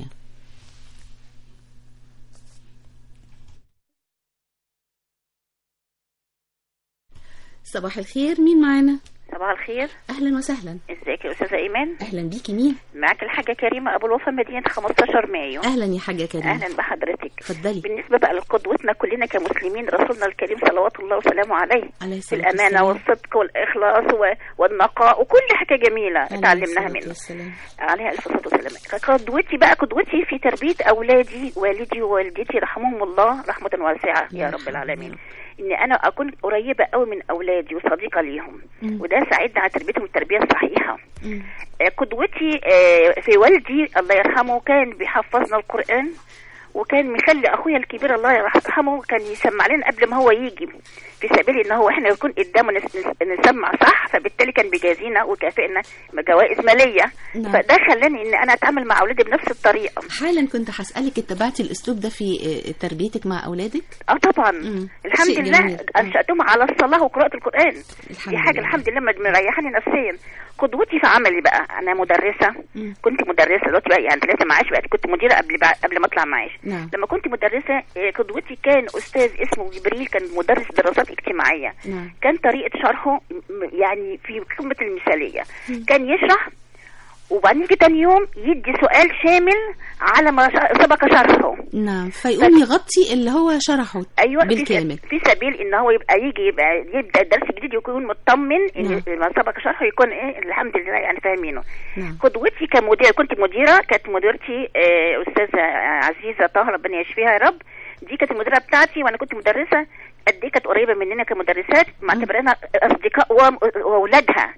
صباح الخير مين معانا؟ صباح الخير اهلا وسهلا ازيك يا استاذه ايمان اهلا بيكي مين معاك الحاجه كريمه ابو الوفا مدينه 15 مايو اهلا يا حاجه كريمه اهلا بحضرتك اتفضلي بالنسبه بقى لقدوتنا كلنا كمسلمين رسولنا الكريم صلوات الله وسلامه عليه عليه في الامانه والصدق والاخلاص و... والنقاء وكل حاجه جميله اتعلمناها منه والسلام. عليها الف صلاه وسلام قدوتي بقى قدوتي في تربيه اولادي والدي ووالدتي رحمهم الله رحمه واسعه يا رب العالمين ان انا اكون قريبه قوي من اولادي وصديقه ليهم مم. وده ساعدني على تربيتهم التربيه الصحيحه مم. آه، قدوتي آه، في والدي الله يرحمه كان بيحفظنا القرآن وكان مخلي اخويا الكبير الله يرحمه كان يسمع لنا قبل ما هو يجي في سبيل ان هو احنا نكون قدامه نس- نس- نسمع صح فبالتالي كان بيجازينا ويكافئنا بجوائز ماليه نعم. فده خلاني ان انا اتعامل مع اولادي بنفس الطريقه حالا كنت هسألك اتبعتي الأسلوب ده في آه، تربيتك مع أولادك؟ اه طبعا مم. الحمد شيء لله جميل. انشاتهم على الصلاه وقراءه القران الحمد دي حاجه لله. الحمد لله مد- مريحاني نفسيا قدوتي في عملي بقى انا مدرسه مم. كنت مدرسه دلوقتي بقى يعني طلعت معاش بقى كنت مديره قبل بقى قبل ما اطلع معاش نعم لما كنت مدرسه آه، قدوتي كان استاذ اسمه جبريل كان مدرس دراسات اجتماعيه نعم كان طريقه شرحه م- يعني في قمه المثاليه كان يشرح وبعدين يجي تاني يوم يدي سؤال شامل على ما ش- سبق شرحه نعم فيقوم يغطي اللي هو شرحه ايوه في بالكامل في سبيل ان هو يبقى يجي يبقى يبدا درس جديد يكون مطمن ان نعم. ما سبق شرحه يكون ايه الحمد لله يعني فاهمينه نعم قدوتي كمدير كنت مديره كانت مديرتي آه، استاذه عزيزه طه ربنا يشفيها يا رب دي كانت المديره بتاعتي وانا كنت مدرسه قد ايه كانت قريبه مننا كمدرسات معتبرانا اصدقاء وام- واولادها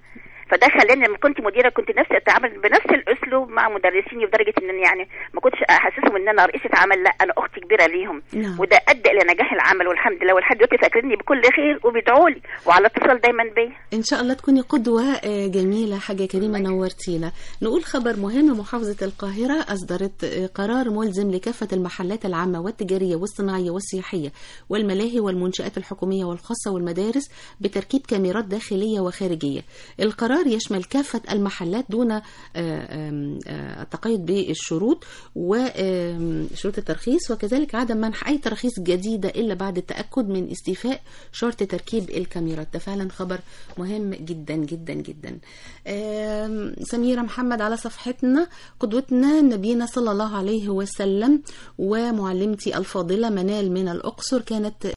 فده خلاني لما كنت مديره كنت نفسي اتعامل بنفس الاسلوب مع مدرسيني لدرجه ان يعني ما كنتش احسسهم ان انا رئيسه عمل لا انا اختي كبيره ليهم نعم. وده ادى الى نجاح العمل والحمد لله ولحد دلوقتي فاكريني بكل خير وبيدعوا لي وعلى اتصال دايما بيا ان شاء الله تكوني قدوه آه، جميله حاجه كريمه نورتينا نقول خبر مهم محافظه القاهره اصدرت آه، قرار ملزم لكافه المحلات العامه والتجاريه والصناعيه والسياحيه والملاهي والمنشات الحكوميه والخاصه والمدارس بتركيب كاميرات داخليه وخارجيه القرار يشمل كافه المحلات دون آه، آم، آه، التقيد بالشروط وشروط الترخيص وكذلك عدم منح اي تراخيص جديده الا بعد التاكد من استيفاء شرط تركيب الكاميرات ده فعلا خبر مهم جدا جدا جدا آم، سميرة محمد على صفحتنا قدوتنا نبينا صلى الله عليه وسلم ومعلمتي الفاضلة منال من الأقصر كانت